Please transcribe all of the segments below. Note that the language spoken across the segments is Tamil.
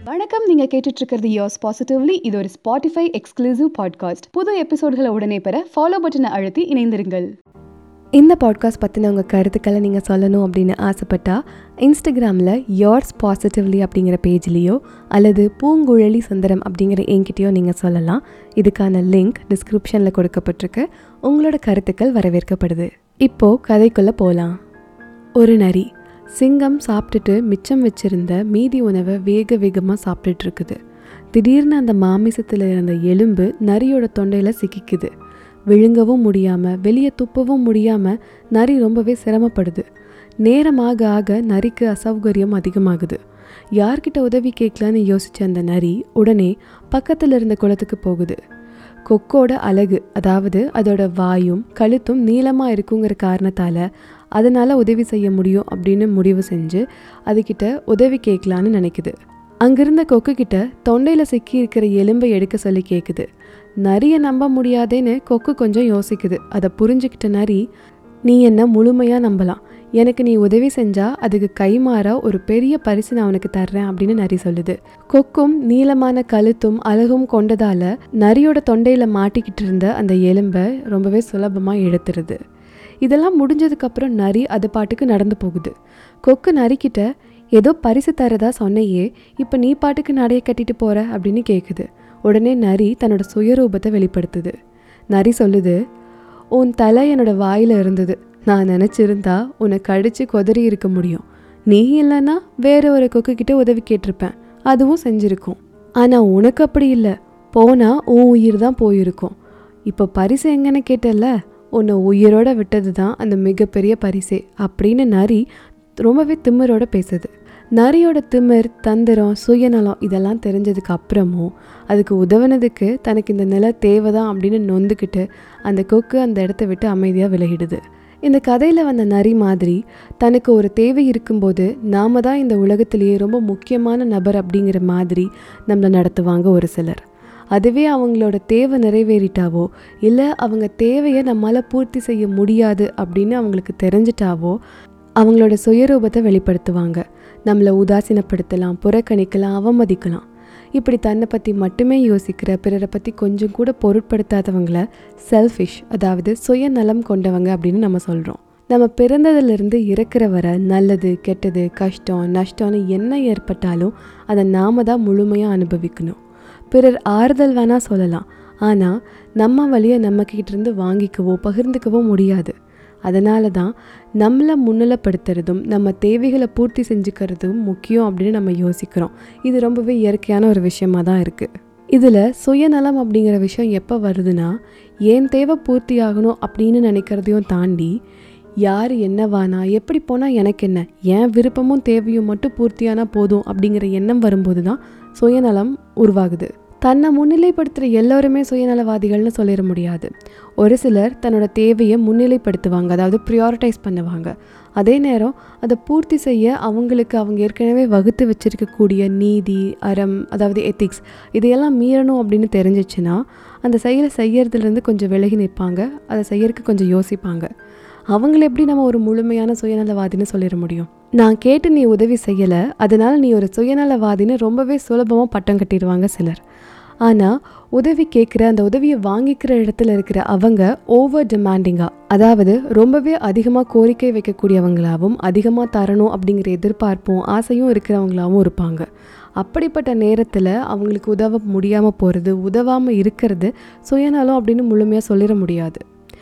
வணக்கம் நீங்க கேட்டுட்டு இருக்கிறது யோஸ் பாசிட்டிவ்லி இது ஒரு ஸ்பாட்டிஃபை எக்ஸ்க்ளூசிவ் பாட்காஸ்ட் புது எபிசோட்களை உடனே பெற ஃபாலோ பட்டனை அழுத்தி இணைந்திருங்கள் இந்த பாட்காஸ்ட் பற்றின உங்கள் கருத்துக்களை நீங்கள் சொல்லணும் அப்படின்னு ஆசைப்பட்டா இன்ஸ்டாகிராமில் யோர்ஸ் பாசிட்டிவ்லி அப்படிங்கிற பேஜ்லேயோ அல்லது பூங்குழலி சுந்தரம் அப்படிங்கிற என்கிட்டயோ நீங்கள் சொல்லலாம் இதுக்கான லிங்க் டிஸ்கிரிப்ஷனில் கொடுக்கப்பட்டிருக்கு உங்களோட கருத்துக்கள் வரவேற்கப்படுது இப்போது கதைக்குள்ளே போகலாம் ஒரு நரி சிங்கம் சாப்பிட்டுட்டு மிச்சம் வச்சிருந்த மீதி உணவை வேக வேகமாக சாப்பிட்டுட்டு இருக்குது திடீர்னு அந்த மாமிசத்தில் இருந்த எலும்பு நரியோட தொண்டையில் சிக்கிக்குது விழுங்கவும் முடியாமல் வெளியே துப்பவும் முடியாமல் நரி ரொம்பவே சிரமப்படுது நேரமாக ஆக நரிக்கு அசௌகரியம் அதிகமாகுது யார்கிட்ட உதவி கேட்கலான்னு யோசிச்ச அந்த நரி உடனே பக்கத்தில் இருந்த குளத்துக்கு போகுது கொக்கோட அழகு அதாவது அதோட வாயும் கழுத்தும் நீளமாக இருக்குங்கிற காரணத்தால் அதனால் உதவி செய்ய முடியும் அப்படின்னு முடிவு செஞ்சு அதுக்கிட்ட உதவி கேட்கலான்னு நினைக்குது அங்கிருந்த கொக்கு கிட்ட தொண்டையில் சிக்கி இருக்கிற எலும்பை எடுக்க சொல்லி கேட்குது நரியை நம்ப முடியாதேன்னு கொக்கு கொஞ்சம் யோசிக்குது அதை புரிஞ்சுக்கிட்ட நரி நீ என்ன முழுமையாக நம்பலாம் எனக்கு நீ உதவி செஞ்சா அதுக்கு கைமாறா ஒரு பெரிய பரிசு நான் உனக்கு தர்றேன் அப்படின்னு நரி சொல்லுது கொக்கும் நீளமான கழுத்தும் அழகும் கொண்டதால நரியோட தொண்டையில மாட்டிக்கிட்டு இருந்த அந்த எலும்பை ரொம்பவே சுலபமா இழுத்துருது இதெல்லாம் முடிஞ்சதுக்கப்புறம் நரி அது பாட்டுக்கு நடந்து போகுது கொக்கு நரிக்கிட்ட ஏதோ பரிசு தரதா சொன்னையே இப்போ நீ பாட்டுக்கு நடைய கட்டிட்டு போற அப்படின்னு கேட்குது உடனே நரி தன்னோட சுயரூபத்தை வெளிப்படுத்துது நரி சொல்லுது உன் தலை என்னோட வாயில இருந்தது நான் நினச்சிருந்தா உன்னை கடிச்சு கொதறி இருக்க முடியும் நீ இல்லைன்னா வேற ஒரு கொக்கு கிட்ட உதவி கேட்டிருப்பேன் அதுவும் செஞ்சிருக்கும் ஆனால் உனக்கு அப்படி இல்லை போனால் உன் உயிர் தான் போயிருக்கும் இப்போ பரிசு எங்கன்னு கேட்டல உன்னை உயிரோட விட்டது தான் அந்த மிகப்பெரிய பரிசே அப்படின்னு நரி ரொம்பவே திமிரோட பேசுது நரியோட திமிர் தந்திரம் சுயநலம் இதெல்லாம் தெரிஞ்சதுக்கு அப்புறமும் அதுக்கு உதவுனதுக்கு தனக்கு இந்த நில தேவைதான் அப்படின்னு நொந்துக்கிட்டு அந்த கொக்கு அந்த இடத்த விட்டு அமைதியாக விலகிடுது இந்த கதையில் வந்த நரி மாதிரி தனக்கு ஒரு தேவை இருக்கும்போது நாம தான் இந்த உலகத்திலேயே ரொம்ப முக்கியமான நபர் அப்படிங்கிற மாதிரி நம்மளை நடத்துவாங்க ஒரு சிலர் அதுவே அவங்களோட தேவை நிறைவேறிட்டாவோ இல்லை அவங்க தேவையை நம்மளால் பூர்த்தி செய்ய முடியாது அப்படின்னு அவங்களுக்கு தெரிஞ்சிட்டாவோ அவங்களோட சுயரூபத்தை வெளிப்படுத்துவாங்க நம்மளை உதாசீனப்படுத்தலாம் புறக்கணிக்கலாம் அவமதிக்கலாம் இப்படி தன்னை பற்றி மட்டுமே யோசிக்கிற பிறரை பற்றி கொஞ்சம் கூட பொருட்படுத்தாதவங்கள செல்ஃபிஷ் அதாவது சுயநலம் கொண்டவங்க அப்படின்னு நம்ம சொல்கிறோம் நம்ம பிறந்ததிலிருந்து இறக்குற வர நல்லது கெட்டது கஷ்டம் நஷ்டம்னு என்ன ஏற்பட்டாலும் அதை நாம தான் முழுமையாக அனுபவிக்கணும் பிறர் ஆறுதல் வேணால் சொல்லலாம் ஆனால் நம்ம வழியை நம்மக்கிட்ட இருந்து வாங்கிக்கவோ பகிர்ந்துக்கவோ முடியாது அதனால தான் நம்மளை முன்னிலைப்படுத்துறதும் நம்ம தேவைகளை பூர்த்தி செஞ்சுக்கிறதும் முக்கியம் அப்படின்னு நம்ம யோசிக்கிறோம் இது ரொம்பவே இயற்கையான ஒரு விஷயமா தான் இருக்குது இதில் சுயநலம் அப்படிங்கிற விஷயம் எப்போ வருதுன்னா ஏன் தேவை பூர்த்தி ஆகணும் அப்படின்னு நினைக்கிறதையும் தாண்டி யார் என்னவானா எப்படி போனால் எனக்கு என்ன என் விருப்பமும் தேவையும் மட்டும் பூர்த்தியானா போதும் அப்படிங்கிற எண்ணம் வரும்போது தான் சுயநலம் உருவாகுது தன்னை முன்னிலைப்படுத்துகிற எல்லோருமே சுயநலவாதிகள்னு சொல்லிட முடியாது ஒரு சிலர் தன்னோட தேவையை முன்னிலைப்படுத்துவாங்க அதாவது ப்ரியாரிட்டைஸ் பண்ணுவாங்க அதே நேரம் அதை பூர்த்தி செய்ய அவங்களுக்கு அவங்க ஏற்கனவே வகுத்து வச்சிருக்கக்கூடிய நீதி அறம் அதாவது எத்திக்ஸ் இதையெல்லாம் மீறணும் அப்படின்னு தெரிஞ்சிச்சுன்னா அந்த செயலை செய்யறதுலேருந்து கொஞ்சம் விலகி நிற்பாங்க அதை செய்யறதுக்கு கொஞ்சம் யோசிப்பாங்க அவங்கள எப்படி நம்ம ஒரு முழுமையான சுயநலவாதின்னு சொல்லிட முடியும் நான் கேட்டு நீ உதவி செய்யலை அதனால் நீ ஒரு சுயநலவாதின்னு ரொம்பவே சுலபமாக பட்டம் கட்டிடுவாங்க சிலர் ஆனால் உதவி கேட்குற அந்த உதவியை வாங்கிக்கிற இடத்துல இருக்கிற அவங்க ஓவர் டிமாண்டிங்காக அதாவது ரொம்பவே அதிகமாக கோரிக்கை வைக்கக்கூடியவங்களாகவும் அதிகமாக தரணும் அப்படிங்கிற எதிர்பார்ப்பும் ஆசையும் இருக்கிறவங்களாகவும் இருப்பாங்க அப்படிப்பட்ட நேரத்தில் அவங்களுக்கு உதவ முடியாமல் போகிறது உதவாமல் இருக்கிறது சுயநலம் அப்படின்னு முழுமையாக சொல்லிட முடியாது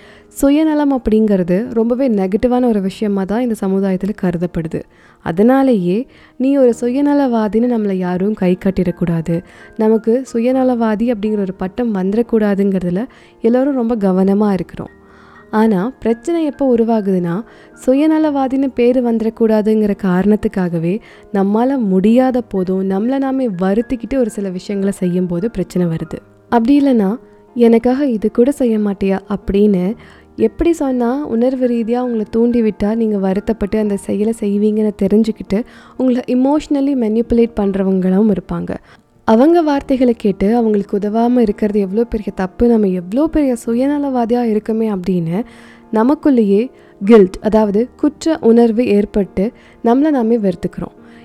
சுயநலம் அப்படிங்கிறது ரொம்பவே நெகட்டிவான ஒரு விஷயமாக தான் இந்த சமுதாயத்தில் கருதப்படுது அதனாலேயே நீ ஒரு சுயநலவாதின்னு நம்மளை யாரும் கை காட்டிடக்கூடாது நமக்கு சுயநலவாதி அப்படிங்கிற ஒரு பட்டம் வந்துடக்கூடாதுங்கிறதுல எல்லோரும் ரொம்ப கவனமாக இருக்கிறோம் ஆனால் பிரச்சனை எப்போ உருவாகுதுன்னா சுயநலவாதின்னு பேர் வந்துடக்கூடாதுங்கிற காரணத்துக்காகவே நம்மளால் முடியாத போதும் நம்மளை நாமே வருத்திக்கிட்டு ஒரு சில விஷயங்களை செய்யும்போது பிரச்சனை வருது அப்படி இல்லைன்னா எனக்காக இது கூட செய்ய மாட்டியா அப்படின்னு எப்படி சொன்னால் உணர்வு ரீதியாக உங்களை தூண்டி விட்டால் நீங்கள் வருத்தப்பட்டு அந்த செயலை செய்வீங்கன்னு தெரிஞ்சுக்கிட்டு உங்களை இமோஷ்னலி மெனிப்புலேட் பண்ணுறவங்களும் இருப்பாங்க அவங்க வார்த்தைகளை கேட்டு அவங்களுக்கு உதவாமல் இருக்கிறது எவ்வளோ பெரிய தப்பு நம்ம எவ்வளோ பெரிய சுயநலவாதியாக இருக்கமே அப்படின்னு நமக்குள்ளேயே கில்ட் அதாவது குற்ற உணர்வு ஏற்பட்டு நம்மளை நாமே வெறுத்துக்கிறோம்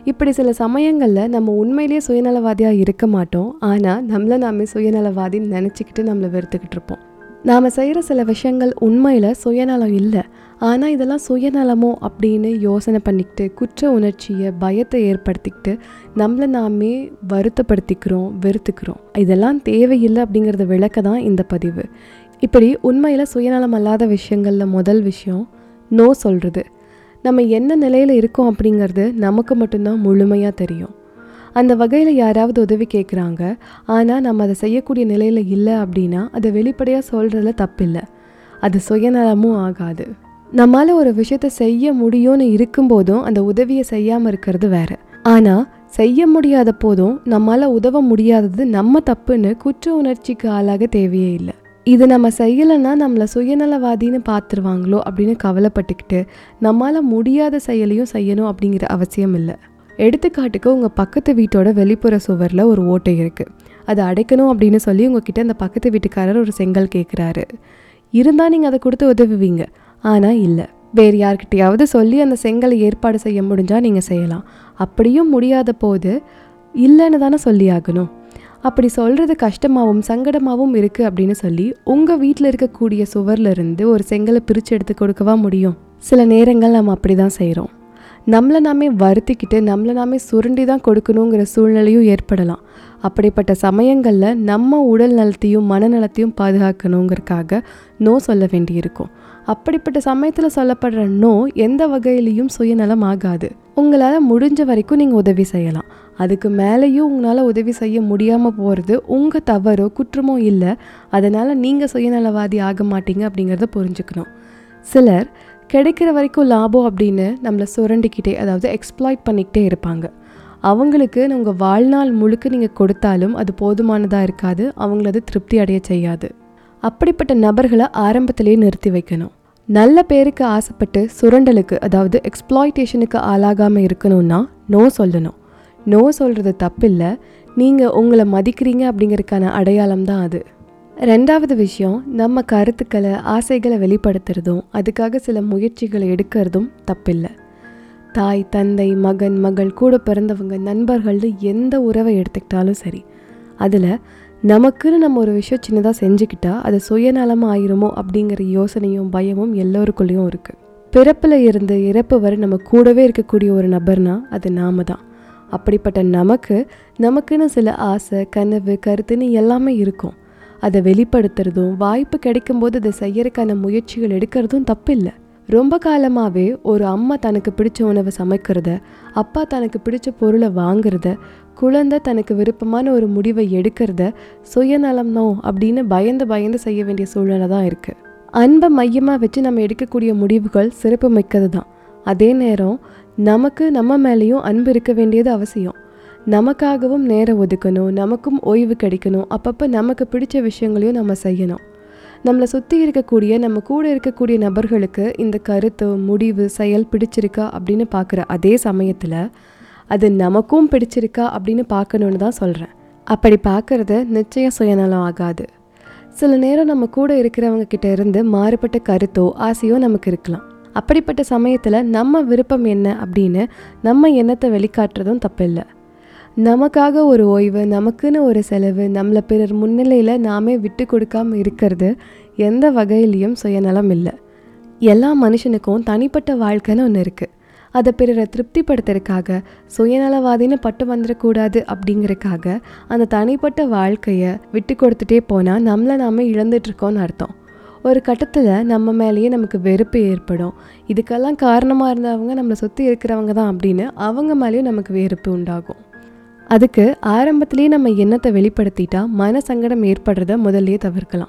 இப்படி சில சமயங்களில் நம்ம உண்மையிலேயே சுயநலவாதியாக இருக்க மாட்டோம் ஆனால் நம்மளை நாமே சுயநலவாதின்னு நினச்சிக்கிட்டு நம்மளை வெறுத்துக்கிட்டு இருப்போம் நாம் செய்கிற சில விஷயங்கள் உண்மையில் சுயநலம் இல்லை ஆனால் இதெல்லாம் சுயநலமோ அப்படின்னு யோசனை பண்ணிக்கிட்டு குற்ற உணர்ச்சியை பயத்தை ஏற்படுத்திக்கிட்டு நம்மளை நாமே வருத்தப்படுத்திக்கிறோம் வெறுத்துக்கிறோம் இதெல்லாம் தேவையில்லை அப்படிங்கிறத விளக்க தான் இந்த பதிவு இப்படி உண்மையில் சுயநலம் அல்லாத விஷயங்களில் முதல் விஷயம் நோ சொல்கிறது நம்ம என்ன நிலையில் இருக்கோம் அப்படிங்கிறது நமக்கு மட்டும்தான் முழுமையாக தெரியும் அந்த வகையில் யாராவது உதவி கேட்குறாங்க ஆனால் நம்ம அதை செய்யக்கூடிய நிலையில் இல்லை அப்படின்னா அதை வெளிப்படையாக சொல்கிறதுல தப்பில்லை அது சுயநலமும் ஆகாது நம்மளால் ஒரு விஷயத்த செய்ய முடியும்னு இருக்கும்போதும் அந்த உதவியை செய்யாமல் இருக்கிறது வேற ஆனால் செய்ய முடியாத போதும் நம்மளால் உதவ முடியாதது நம்ம தப்புன்னு குற்ற உணர்ச்சிக்கு ஆளாக தேவையே இல்லை இது நம்ம செய்யலைன்னா நம்மளை சுயநலவாதின்னு பார்த்துருவாங்களோ அப்படின்னு கவலைப்பட்டுக்கிட்டு நம்மளால் முடியாத செயலையும் செய்யணும் அப்படிங்கிற அவசியம் இல்லை எடுத்துக்காட்டுக்கு உங்கள் பக்கத்து வீட்டோட வெளிப்புற சுவரில் ஒரு ஓட்டை இருக்குது அதை அடைக்கணும் அப்படின்னு சொல்லி உங்ககிட்ட அந்த பக்கத்து வீட்டுக்காரர் ஒரு செங்கல் கேட்குறாரு இருந்தால் நீங்கள் அதை கொடுத்து உதவுவீங்க ஆனால் இல்லை வேறு யார்கிட்டயாவது சொல்லி அந்த செங்கலை ஏற்பாடு செய்ய முடிஞ்சால் நீங்கள் செய்யலாம் அப்படியும் முடியாத போது இல்லைன்னு தானே சொல்லி ஆகணும் அப்படி சொல்கிறது கஷ்டமாகவும் சங்கடமாகவும் இருக்குது அப்படின்னு சொல்லி உங்கள் வீட்டில் இருக்கக்கூடிய சுவர்ல இருந்து ஒரு செங்கலை பிரித்து எடுத்து கொடுக்கவா முடியும் சில நேரங்கள் நம்ம அப்படி தான் செய்கிறோம் நம்மளை நாமே வருத்திக்கிட்டு நம்மளை நாமே சுருண்டி தான் கொடுக்கணுங்கிற சூழ்நிலையும் ஏற்படலாம் அப்படிப்பட்ட சமயங்களில் நம்ம உடல் நலத்தையும் மனநலத்தையும் பாதுகாக்கணுங்கிறதுக்காக நோ சொல்ல வேண்டியிருக்கும் அப்படிப்பட்ட சமயத்தில் சொல்லப்படுற நோ எந்த வகையிலையும் சுயநலம் ஆகாது உங்களால் முடிஞ்ச வரைக்கும் நீங்கள் உதவி செய்யலாம் அதுக்கு மேலேயும் உங்களால் உதவி செய்ய முடியாமல் போகிறது உங்கள் தவறோ குற்றமோ இல்லை அதனால் நீங்கள் சுயநலவாதி ஆக மாட்டீங்க அப்படிங்கிறத புரிஞ்சுக்கணும் சிலர் கிடைக்கிற வரைக்கும் லாபம் அப்படின்னு நம்மளை சுரண்டிக்கிட்டே அதாவது எக்ஸ்ப்ளாய்ட் பண்ணிக்கிட்டே இருப்பாங்க அவங்களுக்கு உங்கள் வாழ்நாள் முழுக்க நீங்கள் கொடுத்தாலும் அது போதுமானதாக இருக்காது அவங்கள அது திருப்தி அடைய செய்யாது அப்படிப்பட்ட நபர்களை ஆரம்பத்திலேயே நிறுத்தி வைக்கணும் நல்ல பேருக்கு ஆசைப்பட்டு சுரண்டலுக்கு அதாவது எக்ஸ்ப்ளாய்டேஷனுக்கு ஆளாகாமல் இருக்கணும்னா நோ சொல்லணும் நோ சொல்கிறது தப்பில்லை நீங்கள் உங்களை மதிக்கிறீங்க அப்படிங்கிறதுக்கான அடையாளம் தான் அது ரெண்டாவது விஷயம் நம்ம கருத்துக்களை ஆசைகளை வெளிப்படுத்துறதும் அதுக்காக சில முயற்சிகளை எடுக்கிறதும் தப்பில்லை தாய் தந்தை மகன் மகள் கூட பிறந்தவங்க நண்பர்கள்னு எந்த உறவை எடுத்துக்கிட்டாலும் சரி அதில் நமக்குன்னு நம்ம ஒரு விஷயம் சின்னதாக செஞ்சுக்கிட்டா அது சுயநலமாக ஆயிருமோ அப்படிங்கிற யோசனையும் பயமும் எல்லோருக்குள்ளேயும் இருக்குது பிறப்பில் இருந்து இறப்பு வரை நம்ம கூடவே இருக்கக்கூடிய ஒரு நபர்னா அது நாம தான் அப்படிப்பட்ட நமக்கு நமக்குன்னு சில ஆசை கனவு கருத்துன்னு எல்லாமே இருக்கும் அதை வெளிப்படுத்துறதும் வாய்ப்பு கிடைக்கும்போது அதை செய்யறதுக்கான முயற்சிகள் எடுக்கிறதும் தப்பில்லை ரொம்ப காலமாகவே ஒரு அம்மா தனக்கு பிடிச்ச உணவை சமைக்கிறத அப்பா தனக்கு பிடிச்ச பொருளை வாங்குறத குழந்தை தனக்கு விருப்பமான ஒரு முடிவை எடுக்கிறத சுயநலம்னோ அப்படின்னு பயந்து பயந்து செய்ய வேண்டிய சூழ்நிலை தான் இருக்குது அன்பை மையமாக வச்சு நம்ம எடுக்கக்கூடிய முடிவுகள் சிறப்பு மிக்கது தான் அதே நேரம் நமக்கு நம்ம மேலேயும் அன்பு இருக்க வேண்டியது அவசியம் நமக்காகவும் நேரம் ஒதுக்கணும் நமக்கும் ஓய்வு கிடைக்கணும் அப்பப்போ நமக்கு பிடிச்ச விஷயங்களையும் நம்ம செய்யணும் நம்மளை சுற்றி இருக்கக்கூடிய நம்ம கூட இருக்கக்கூடிய நபர்களுக்கு இந்த கருத்து முடிவு செயல் பிடிச்சிருக்கா அப்படின்னு பார்க்குற அதே சமயத்தில் அது நமக்கும் பிடிச்சிருக்கா அப்படின்னு பார்க்கணுன்னு தான் சொல்கிறேன் அப்படி பார்க்கறது நிச்சயம் சுயநலம் ஆகாது சில நேரம் நம்ம கூட இருக்கிறவங்க கிட்ட இருந்து மாறுபட்ட கருத்தோ ஆசையோ நமக்கு இருக்கலாம் அப்படிப்பட்ட சமயத்தில் நம்ம விருப்பம் என்ன அப்படின்னு நம்ம எண்ணத்தை வெளிக்காட்டுறதும் தப்பில்லை நமக்காக ஒரு ஓய்வு நமக்குன்னு ஒரு செலவு நம்மளை பிறர் முன்னிலையில் நாமே விட்டு கொடுக்காம இருக்கிறது எந்த வகையிலையும் சுயநலம் இல்லை எல்லா மனுஷனுக்கும் தனிப்பட்ட வாழ்க்கைன்னு ஒன்று இருக்குது அதை பிறரை திருப்திப்படுத்துறதுக்காக சுயநலவாதின்னு பட்டு வந்துடக்கூடாது அப்படிங்கறதுக்காக அந்த தனிப்பட்ட வாழ்க்கையை விட்டு கொடுத்துட்டே போனால் நம்மளை நாம இழந்துட்டுருக்கோன்னு அர்த்தம் ஒரு கட்டத்தில் நம்ம மேலேயே நமக்கு வெறுப்பு ஏற்படும் இதுக்கெல்லாம் காரணமாக இருந்தவங்க நம்மளை சுற்றி இருக்கிறவங்க தான் அப்படின்னு அவங்க மேலேயும் நமக்கு வெறுப்பு உண்டாகும் அதுக்கு ஆரம்பத்திலேயே நம்ம எண்ணத்தை வெளிப்படுத்திட்டா மன சங்கடம் ஏற்படுறத முதல்லயே தவிர்க்கலாம்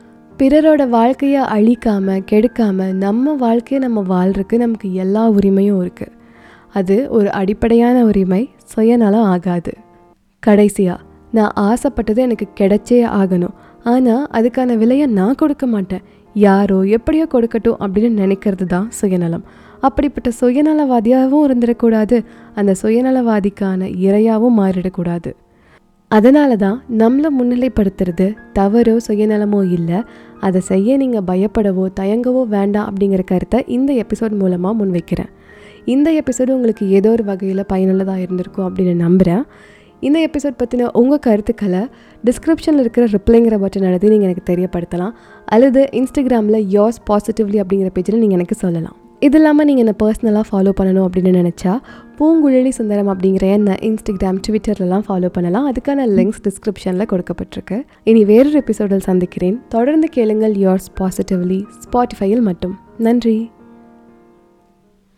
பிறரோட வாழ்க்கையை அழிக்காம கெடுக்காம நம்ம வாழ்க்கையை நம்ம வாழ்றதுக்கு நமக்கு எல்லா உரிமையும் இருக்கு அது ஒரு அடிப்படையான உரிமை சுயநலம் ஆகாது கடைசியா நான் ஆசைப்பட்டது எனக்கு கிடைச்சே ஆகணும் ஆனால் அதுக்கான விலையை நான் கொடுக்க மாட்டேன் யாரோ எப்படியோ கொடுக்கட்டும் அப்படின்னு நினைக்கிறது தான் சுயநலம் அப்படிப்பட்ட சுயநலவாதியாகவும் இருந்துடக்கூடாது அந்த சுயநலவாதிக்கான இரையாகவும் மாறிடக்கூடாது அதனால தான் நம்மளை முன்னிலைப்படுத்துறது தவறோ சுயநலமோ இல்லை அதை செய்ய நீங்கள் பயப்படவோ தயங்கவோ வேண்டாம் அப்படிங்கிற கருத்தை இந்த எபிசோட் மூலமாக முன்வைக்கிறேன் இந்த எபிசோடு உங்களுக்கு ஏதோ ஒரு வகையில் பயனுள்ளதாக இருந்திருக்கும் அப்படின்னு நம்புகிறேன் இந்த எபிசோட் பற்றின உங்கள் கருத்துக்களை டிஸ்கிரிப்ஷனில் இருக்கிற ரிப்ளைங்கிற பட்டன் எழுதி நீங்கள் எனக்கு தெரியப்படுத்தலாம் அல்லது இன்ஸ்டாகிராமில் யோர்ஸ் பாசிட்டிவ்லி அப்படிங்கிற பேஜில் நீங்கள் எனக்கு சொல்லலாம் இது இல்லாமல் நீங்கள் என்னை பர்சனலாக ஃபாலோ பண்ணணும் அப்படின்னு நினச்சா பூங்குழலி சுந்தரம் அப்படிங்கிற என்ன இன்ஸ்டாகிராம் ட்விட்டர்லலாம் ஃபாலோ பண்ணலாம் அதுக்கான லிங்க்ஸ் டிஸ்கிரிப்ஷனில் கொடுக்கப்பட்டிருக்கு இனி வேறொரு எபிசோடில் சந்திக்கிறேன் தொடர்ந்து கேளுங்கள் யோர்ஸ் பாசிட்டிவ்லி ஸ்பாட்டிஃபையில் மட்டும் நன்றி